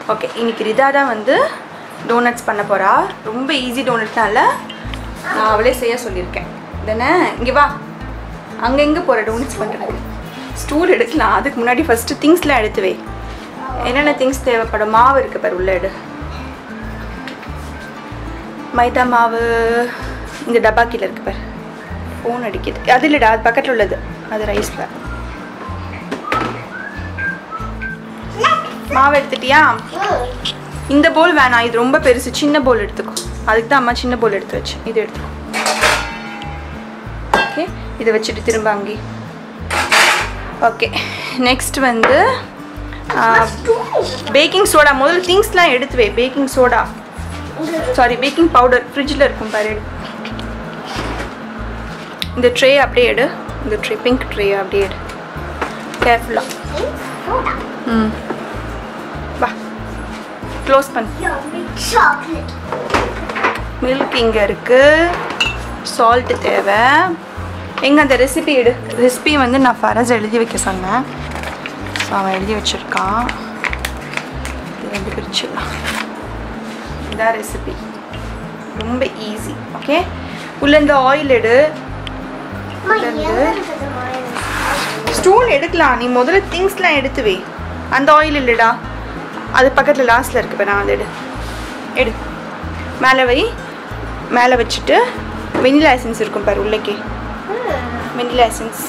Okay இன்னைக்கு ரிதா தான் வந்து டோனட்ஸ் பண்ண போகிறா ரொம்ப ஈஸி டோனட்னால நான் அவளே செய்ய சொல்லியிருக்கேன் தானே இங்கே வா அங்கே எங்கே போகிற டோனட்ஸ் பண்ணுறதுக்கு ஸ்டூல் எடுக்கலாம் அதுக்கு முன்னாடி ஃபஸ்ட்டு திங்ஸ்லாம் எடுத்து வை என்னென்ன திங்ஸ் தேவைப்படும் மாவு இருக்குது பாரு உள்ள எடு மைதா மாவு இந்த டப்பா கீழே இருக்கு பாரு ஃபோன் அடிக்குது அது இல்லைடா அது பக்கத்தில் உள்ளது அது ரைஸில் மாவு எடுத்துட்டியா இந்த போல் வேணாம் இது ரொம்ப பெருசு சின்ன போல் எடுத்துக்கோ அதுக்கு தான் அம்மா சின்ன போல் எடுத்து வச்சு இது எடுத்துக்கோ ஓகே இதை வச்சுட்டு திரும்ப அங்கே ஓகே நெக்ஸ்ட் வந்து பேக்கிங் சோடா முதல்ல திங்ஸ்லாம் எடுத்து வை baking soda sorry baking powder ஃப்ரிட்ஜில் இருக்கும் பாரு எடு இந்த ட்ரே அப்படியே எடு இந்த ட்ரே பிங்க் ட்ரே அப்படியே எடு கேர்ஃபுல்லாக ம் வா க்ளோஸ் பண்ணு chocolate. மில்க் இங்கே இருக்குது சால்ட்டு தேவை எங்கே அந்த ரெசிபி எடு ரெசிபி வந்து நான் ஃபரஸ் எழுதி வைக்க சொன்னேன் ஸோ அவன் எழுதி வச்சுருக்கான் இது ரெண்டு பிரிச்சிடலாம் இதான் ரெசிபி ரொம்ப ஈஸி ஓகே உள்ள இந்த ஆயில் எடு அம்மா, உள்ள எங்க இருந்து இருக்குது oil? ஸ்டூல் எடுக்கலாம் நீ முதல்ல திங்ஸ்லாம் எடுத்து வை அந்த ஆயில் இல்லைடா அது பக்கத்தில் லாஸ்ட்டில் இருக்கு இப்போ நான் அதை எடு எடு மேலே வை மேலே வச்சுட்டு வெனிலா எசன்ஸ் இருக்கும் பாரு உள்ளக்கே வெனிலா எசன்ஸ்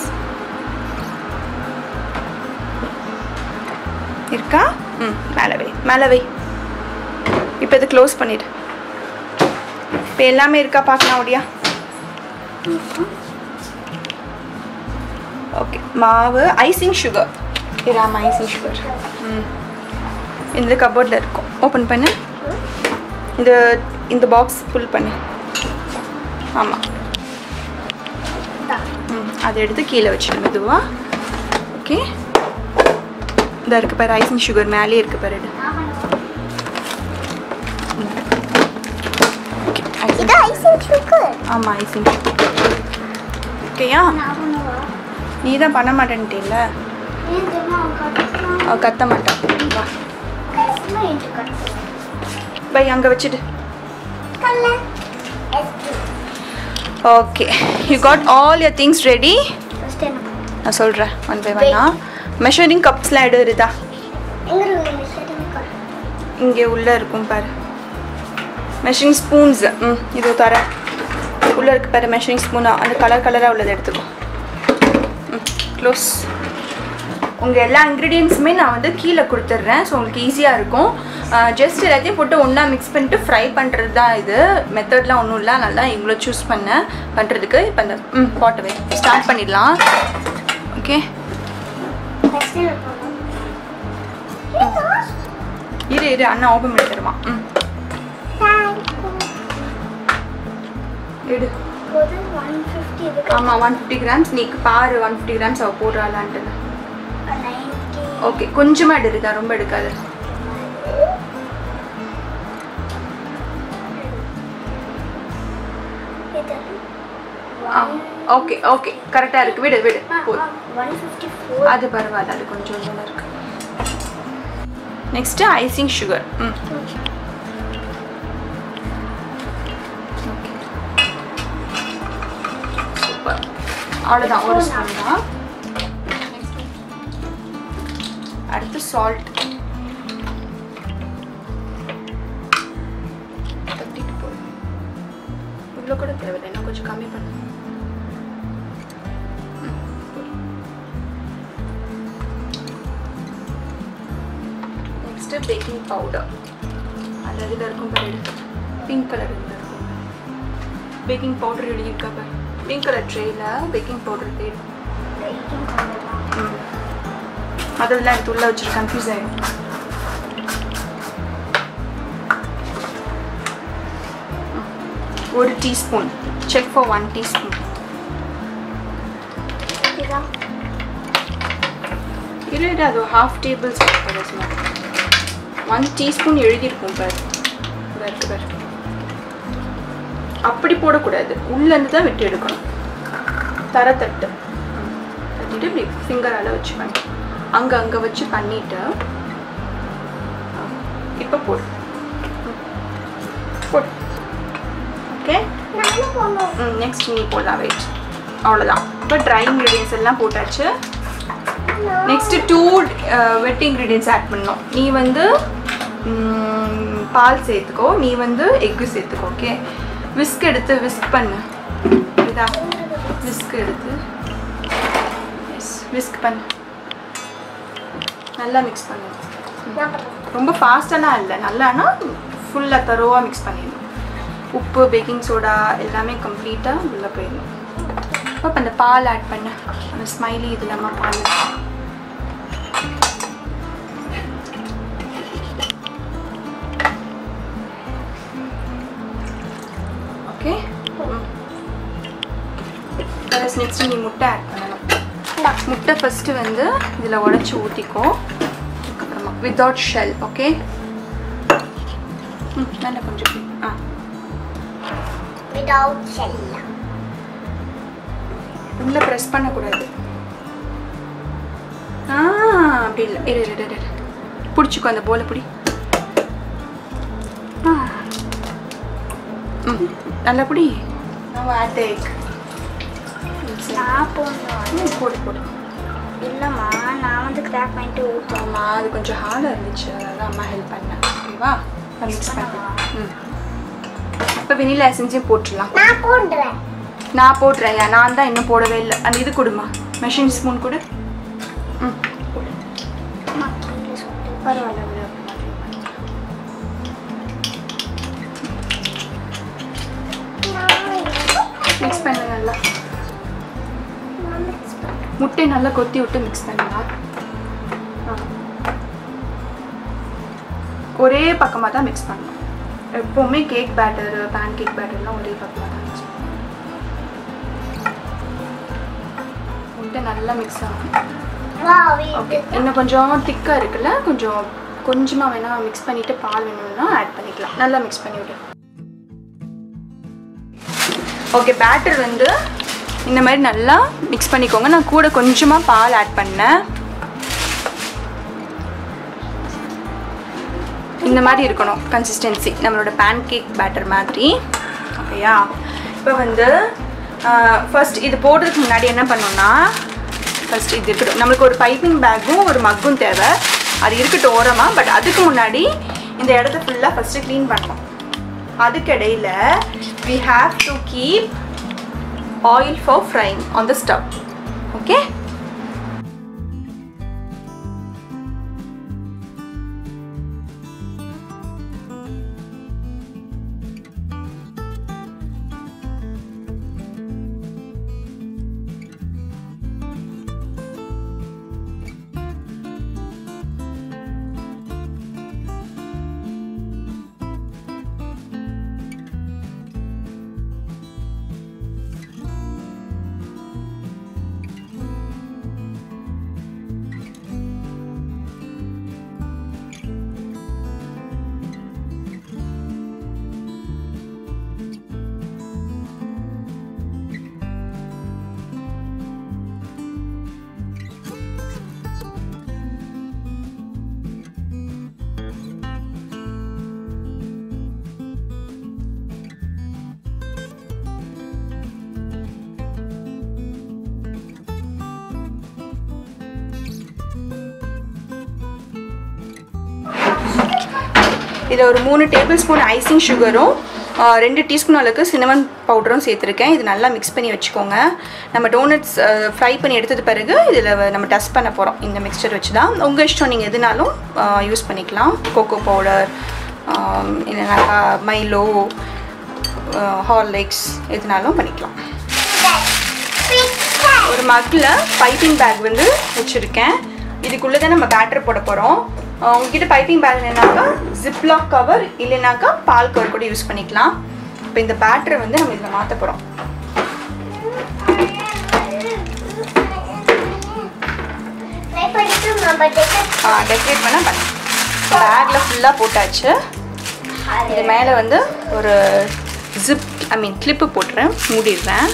இருக்கா ம் மேலே வை மேலே வை இப்போ இது க்ளோஸ் பண்ணிடு இப்போ எல்லாமே இருக்கா பார்க்கலாம் ஓடியா ஓகே மாவு ஐசிங் சுகர் இராம ஐசிங் சுகர் ம் இந்த கபோர்டில் இருக்கும் ஓப்பன் பண்ணு இந்த இந்த பாக்ஸ் ஃபுல் பண்ணு ஆமாம் ம் அதை எடுத்து கீழே வச்சிடு மெதுவா ஓகே இந்த இருக்கு பாரு ஐசிங் சுகர் மேலே இருக்கு பாரு எடு. ஓகே இது icing sugar. ஆமாம் ஐசிங் சுகர் ஓகேயா நான் பண்ணுவா? நீ தான் பண்ண மாட்டேன்ட்டில்ல ஏன் தெரியுமா? அவன் கத்துறான். அவ கத்த மாட்டான் வா கத்துனா என்கிட்ட கத்துறான். பை அங்கே வச்சுடு கல்ல. எடுத்து. Okay you got all your things ready First என்ன பண்ணணும்? நான் சொல்கிறேன் ஒன் பை ஒன்னா மெஷரிங் கப்ஸ்லாம் எடு இருதா எங்க இருக்கு measuring cup? இங்கே உள்ளே இருக்கும் பாரு மெஷரிங் ஸ்பூன்ஸ் ம் இது தர உள்ளே இருக்கு பாரு மெஷரிங் ஸ்பூனா அந்த கலர் கலராக உள்ளதை எடுத்துக்கோ ம் க்ளோஸ் உங்கள் எல்லா இன்க்ரீடியன்ஸுமே நான் வந்து கீழே கொடுத்துட்றேன் ஸோ உங்களுக்கு ஈஸியாக இருக்கும் ஜஸ்ட் எல்லாத்தையும் போட்டு ஒன்றா மிக்ஸ் பண்ணிட்டு ஃப்ரை பண்ணுறது தான் இது மெத்தட்லாம் ஒன்றும் இல்லை நல்லா இவ்வளோ சூஸ் பண்ணேன் பண்ணுறதுக்கு இப்போ இந்த ம் போட்டவே ஸ்டார்ட் பண்ணிடலாம் ஓகே First என்ன பண்ணணும்? இரு இரு அண்ணா ஓப்பன் பண்ணி தருவான் ம் Thank you. எடு இப்போது 150 இதுக்கு ஆமாம் ஒன் ஃபிஃப்டி கிராம்ஸ் நீ பாரு ஒன் ஃபிஃப்டி கிராம்ஸ் அவள் போடுறாளான்ட்டு 90. ஓகே கொஞ்சமாக எடுருதா ரொம்ப எடுக்காது இது ஆ ஓகே ஓகே கரெக்டாக இருக்கு விடு விடு ஆ, போதும் ஆ, 154. அது பரவாயில்ல அது கொஞ்சம் கொஞ்சம் இருக்கு நெக்ஸ்ட்டு ஐசிங் சுகர் ம் ஓகே சூப்பர் அவ்வளோதான் ஒரு ஸ்பூன் தான் அடுத்து சால்ட் தட்டிட்டு போடு இவ்வளோ கூட தேவையில்லை இன்னும் கொஞ்சம் கம்மி பண்ணு ம், போடு. நெக்ஸ்ட்டு பேக்கிங் பவுடர் அது அதில் இருக்கும் பாரு பிங்க் கலர் இதில் இருக்கும் பேக்கிங் பவுடர் எழுதியிருக்கா பாரு பிங்க் கலர் ட்ரேயில் பேக்கிங் பவுடர் தேடும் Baking powder தான். ம் அதெல்லாம் எடுத்து உள்ள வச்சுட்டு கன்ஃபியூஸ் ஆகிடும் ஒரு teaspoon check for one teaspoon இதா? இல்லை இல்லை அது half tablespoon one teaspoon எழுதியிருக்கும் பாரு இதா இருக்கு பாரு அப்படி போடக்கூடாது உள்ளேருந்து தான் விட்டு எடுக்கணும் தர தட்டு ம். தட்டிட்டு இப்படி ஃபிங்கரால் வச்சு பண்ணி அங்கே அங்கே வச்சு பண்ணிட்டு இப்போ போடு ம். போடு ஓகே நானும் போகணும் ம் நெக்ஸ்ட் நீ போடலாம் வெயிட் அவ்வளோதான் இப்போ ட்ரை இன்க்ரீடியன்ஸ் எல்லாம் போட்டாச்சு next to wet ingredients add பண்ணணும் நீ வந்து ம், பால் சேர்த்துக்கோ நீ வந்து எக்கு சேர்த்துக்கோ ஓகே விஸ்க் எடுத்து விஸ்க் பண்ணு இதா விஸ்க் எடுத்து எஸ் விஸ்க் பண்ணு நல்லா மிக்ஸ் பண்ணு நான் பண்ணுறேன் ரொம்ப ஃபாஸ்டெல்லாம் இல்லை நல்லானா ஃபுல்லாக தரோவாக மிக்ஸ் பண்ணிடணும் உப்பு பேக்கிங் சோடா எல்லாமே கம்ப்ளீட்டாக உள்ளே போயிடணும் இப்போ அந்த பால் ஆட் பண்ண அந்த ஸ்மைலி இது இல்லாமல் பால் ஓகே ப்ளஸ் நெக்ஸ்ட் நீ முட்டை ஆட் பண்ணணும் முட்டை ஃபஸ்ட்டு வந்து இதில் உடச்சி ஊற்றிக்கோ அதுக்கப்புறமா வித்தவுட் ஷெல் ஓகே ம் நல்லா கொஞ்சம் இப்படி. ஆ விதவுட் செல்லம் உள்ளே ப்ரெஸ் பண்ணக்கூடாது ஆ அப்படி இல்லை இரு இரு இரு, இரு பிடிச்சிக்கோ அந்த போலை பிடி ஆ ம் நல்லா பிடி நான் ஆட் எக் நான் போடணும் போடு போடு இல்லைம்மா நான் வந்து கிராக் பண்ணிட்டு ஊற்றுவேன் ஆமாம் அது கொஞ்சம் ஹார்டாக இருந்துச்சு அதான் அம்மா ஹெல்ப் பண்ணேன் ஓகேவா மிக்ஸ் பண்ணலாம் ம் இப்போ வெனிலா எசன்ஸையும் போட்டுடலாம் நான் போடுறேன் நான் போடுறேன் நான் தான் இன்னும் போடவே இல்லை அந்த இது கொடுமா மெஷின் ஸ்பூன் கொடு ம் போடு. அம்மா கீழே சொல்லு பரவாயில்ல விடு. மிக்ஸ் பண்ணு நல்லா நான் மிக்ஸ் பண்ணுறேன் முட்டை நல்லா கொத்தி விட்டு மிக்ஸ் பண்ணலாம் ஆ. ஒரே பக்கமாக தான் மிக்ஸ் பண்ணணும் எப்போவுமே கேக் பேட்டர் பேன் கேக் பேட்டர்லாம் ஒரே பக்கமாக தான் மிக்ஸ் பண்ணணும் முட்டை நல்லா மிக்ஸ் ஆகும் வாவ் ஓகே இது இன்னும் கொஞ்சம் திக்காக இருக்குல்ல கொஞ்சம் கொஞ்சமாக வேணால் மிக்ஸ் பண்ணிவிட்டு பால் வேணும்னா ஆட் பண்ணிக்கலாம் நல்லா மிக்ஸ் பண்ணி விடு ஓகே பேட்டர் வந்து இந்த மாதிரி நல்லா மிக்ஸ் பண்ணிக்கோங்க நான் கூட கொஞ்சமாக பால் ஆட் பண்ணேன் இந்த மாதிரி இருக்கணும் கன்சிஸ்டன்சி நம்மளோட பேன் கேக் பேட்டர் மாதிரி ஓகேயா இப்போ வந்து ஃபர்ஸ்ட் இது போடுறதுக்கு முன்னாடி என்ன பண்ணோம்னா ஃபர்ஸ்ட் இது இருக்கட்டும் நம்மளுக்கு ஒரு பைப்பிங் பேக்கும் ஒரு மக்கும் தேவை அது இருக்கட்டும் ஓரமாக பட் அதுக்கு முன்னாடி இந்த இடத்த ஃபுல்லாக ஃபஸ்ட்டு க்ளீன் பண்ணணும் அதுக்கிடையில் we have to keep oil for frying on the stove okay இதில் ஒரு மூணு டேபிள் ஸ்பூன் ஐசிங் சுகரும் ரெண்டு டீஸ்பூன் அளவுக்கு சினமன் பவுடரும் சேர்த்துருக்கேன் இது நல்லா மிக்ஸ் பண்ணி வச்சுக்கோங்க நம்ம டோனட்ஸ் ஃப்ரை பண்ணி எடுத்தது பிறகு இதில் நம்ம டஸ்ட் பண்ண போகிறோம் இந்த மிக்சர் வச்சு தான் உங்கள் இஷ்டம் நீங்கள் எதுனாலும் யூஸ் பண்ணிக்கலாம் கோகோ பவுடர் இல்லைனாக்கா மைலோ ஹார்லிக்ஸ் எதுனாலும் பண்ணிக்கலாம் ஒரு மக்கில் பைப்பிங் பேக் வந்து வச்சுருக்கேன் இதுக்குள்ளே தான் நம்ம பேட்டர் போட போகிறோம் உங்ககிட்ட பைப்பிங் பேக் இல்லைனாக்கா ஜிப்லாக் கவர் இல்லைனாக்கா பால் கவர் கூட யூஸ் பண்ணிக்கலாம் இப்போ இந்த பேட்டரை வந்து நம்ம இதில் மாற்ற போகிறோம் ட்ரை பண்ணிட்டு நம்ம டெக்கர் டெக்கரேட் பண்ண பண்ண பேக்கில் ஃபுல்லாக போட்டாச்சு இது மேலே வந்து ஒரு ஜிப் ஐ மீன் கிளிப்பு போட்டுறேன் மூடிடுறேன்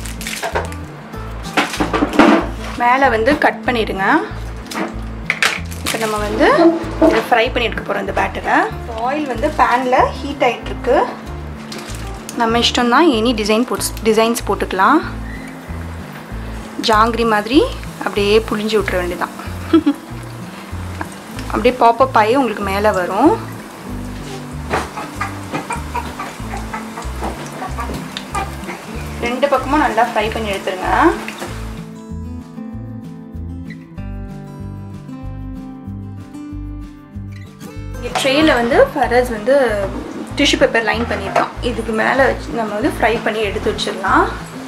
மேலே வந்து கட் பண்ணிடுங்க இப்போ நம்ம வந்து இதை ஃப்ரை பண்ணி எடுக்க போகிறோம் இந்த பேட்டரை ஆயில் வந்து பேனில் ஹீட் ஆகிட்டுருக்கு நம்ம இஷ்டம் தான் எனி டிசைன் போட்டு டிசைன்ஸ் போட்டுக்கலாம் ஜாங்கிரி மாதிரி அப்படியே புளிஞ்சு விட்ற வேண்டியதான் அப்படியே பாப்பப் ஆகி உங்களுக்கு மேலே வரும் ரெண்டு பக்கமும் நல்லா ஃப்ரை பண்ணி எடுத்துருங்க இங்கே ட்ரேயில் வந்து ஃபரஸ் வந்து டிஷ்யூ பேப்பர் லைன் பண்ணியிருக்கோம் இதுக்கு மேலே வச்சு நம்ம வந்து ஃப்ரை பண்ணி எடுத்து வச்சிடலாம்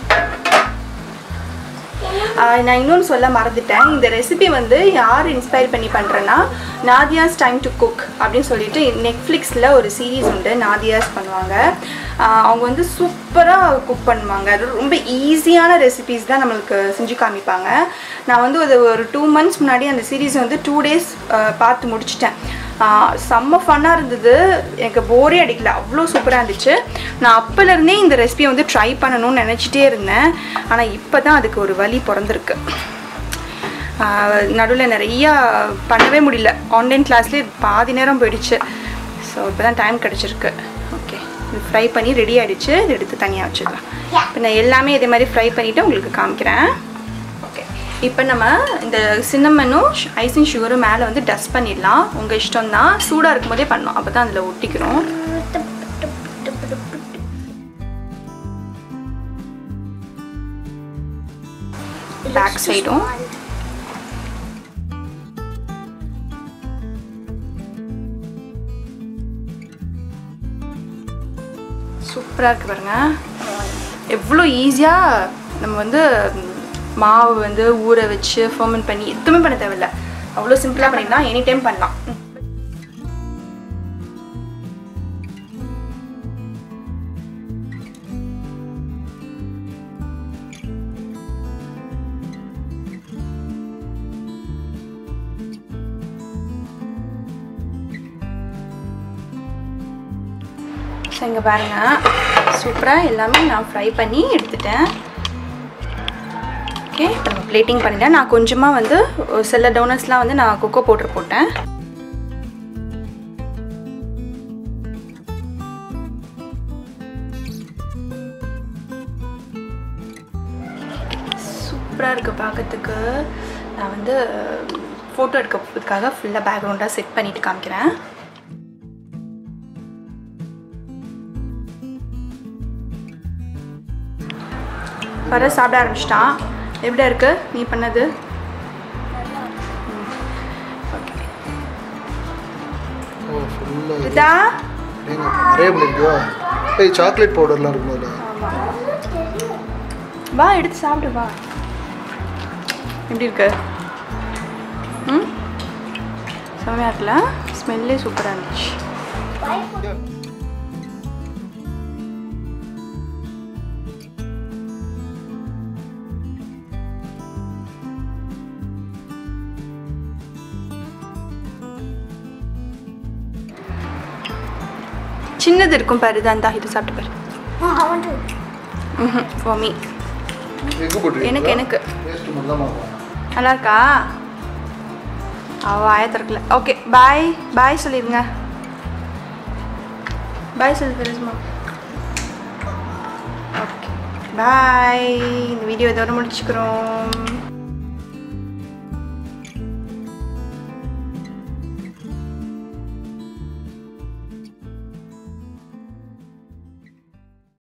ஆஹ் நான் இன்னொன்று சொல்ல மறந்துட்டேன் இந்த ரெசிபி வந்து யார் இன்ஸ்பயர் பண்ணி பண்ணுறேன்னா நாதியாஸ் டைம் டு குக் அப்படின்னு சொல்லிட்டு நெட்ஃப்ளிக்ஸில் ஒரு சீரீஸ் உண்டு நாதியாஸ் பண்ணுவாங்க ஆஹ் அவங்க வந்து சூப்பராக குக் பண்ணுவாங்க அது ரொம்ப ஈஸியான ரெசிபிஸ் தான் நம்மளுக்கு செஞ்சு காமிப்பாங்க நான் வந்து அது ஒரு டூ மந்த்ஸ் முன்னாடி அந்த சீரீஸ் வந்து டூ டேஸ் பார்த்து முடிச்சிட்டேன் ஆஹ் செம்ம ஃபன்னாக இருந்தது எனக்கு போரே அடிக்கல அவ்வளோ சூப்பராக இருந்துச்சு நான் அப்போலேருந்தே இந்த ரெசிபியை வந்து ட்ரை பண்ணணும்னு நினச்சிட்டே இருந்தேன் ஆனால் இப்போ தான் அதுக்கு ஒரு வழி பிறந்திருக்கு நடுவில் நிறையா பண்ணவே முடியல ஆன்லைன் கிளாஸ்லேயே பாதி நேரம் போயிடுச்சு ஸோ இப்போ தான் டைம் கிடச்சிருக்கு ஓகே இது ஃப்ரை பண்ணி ரெடி ஆகிடுச்சு இது எடுத்து தனியாக வச்சுக்கலாம் இப்போ நான் எல்லாமே இதே மாதிரி ஃப்ரை பண்ணிவிட்டு உங்களுக்கு காமிக்கிறேன் ஓகே இப்போ நம்ம இந்த சின்னமனும் ஐசிங் சுகரும் மேலே வந்து டஸ்ட் பண்ணிடலாம் உங்கள் இஷ்டம் தான் சூடாக இருக்கும் போதே பண்ணணும் அப்போ தான் அதில் ஒட்டிக்கிறோம் பேக் சைடும் சூப்பராக இருக்கு பாருங்க எவ்வளோ ஈஸியாக நம்ம வந்து ம், மாவு வந்து ஊற வச்சு ஃபர்மெண்ட் பண்ணி எதுவுமே பண்ண தேவையில்ல அவ்வளோ சிம்பிளாக பண்ணிக்கலாம் எனி டைம் பண்ணலாம் ம். ஸோ இங்கே பாருங்க சூப்பராக எல்லாமே நான் ஃப்ரை பண்ணி எடுத்துட்டேன் ஓகே இப்போ நம்ம பிளேட்டிங் பண்ணிட்டேன் நான் கொஞ்சமாக வந்து ஒரு சில டோனட்ஸ்லாம் வந்து நான் கொக்கோ பவுடர் போட்டேன் சூப்பராக இருக்குது பார்க்கறதுக்கு நான் வந்து ஃபோட்டோ எடுக்கிறதுக்காக ஃபுல்லாக பேக்ரவுண்டாக செட் பண்ணிட்டு காமிக்கிறேன் வர சாப்பிட ஆரம்பிச்சிட்டான் எப்படி இருக்கு நீ பண்ணது ஓ ஃபுல்லாக இதா நிறைய பண்ணிருக்கியா ஏய் சாக்லேட் பவுடர்லாம் இருக்கும் அதில் வா எடுத்து சாப்பிடு வா எப்படி இருக்கு ம் செம்மையாக இருக்குல்ல ஸ்மெல்லே சூப்பராக இருந்துச்சு சின்னது இருக்கும் பாரு இதாண்டா இது சாப்பிட்டு பாரு I want to. ம் ஃபார் மீ எங்கே போட்டுருக்கீங்க எனக்கு எனக்கு டேஸ்ட் மட்டும் நல்லா இருக்கா அவ ஆய திறக்கல ஓகே பாய் பாய் சொல்லிடுங்க பாய் சொல்லு பெருசுமா ஓகே பாய் இந்த வீடியோ இதோட முடிச்சுக்கிறோம்